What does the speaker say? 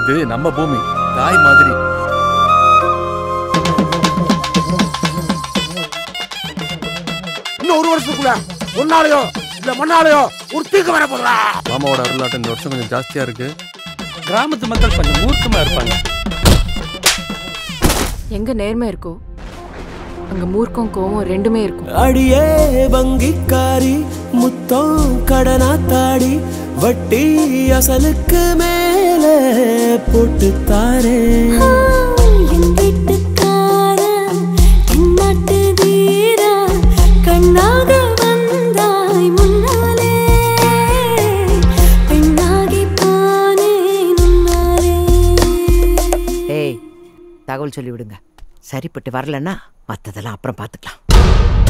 இது நம்ம பூமி தாய் மாதிரி இன்னும் ஒரு வருஷத்துக்குள்ள ஒன்னாலையோ இல்ல மண்ணாலையோ ஒரு தீக்கு வர போதுடா மாமாவோட அருளாட்டம் இந்த வருஷம் கொஞ்சம் ஜாஸ்தியா இருக்கு கிராமத்து மக்கள் கொஞ்சம் மூர்க்கமா இருப்பாங்க எங்க நேர்மை இருக்கோ அங்க மூர்க்கம் கோவம் ரெண்டுமே இருக்கும் அடியே வங்கிக்காரி முத்தம் கடனா தாடி வட்டி அசலுக்கு மேல போட்டு தாரே என் வீட்டுக்கார என்னாட்டு வீரா கண்ணாக வந்தாய் முன்னாலே பெண்ணாகி போனேன் உன்னாலே ஏய் தகவல் சொல்லி விடுங்க சரிப்பட்டு வரலன்னா மற்றதெல்லாம் அப்புறம் பார்த்துக்கலாம்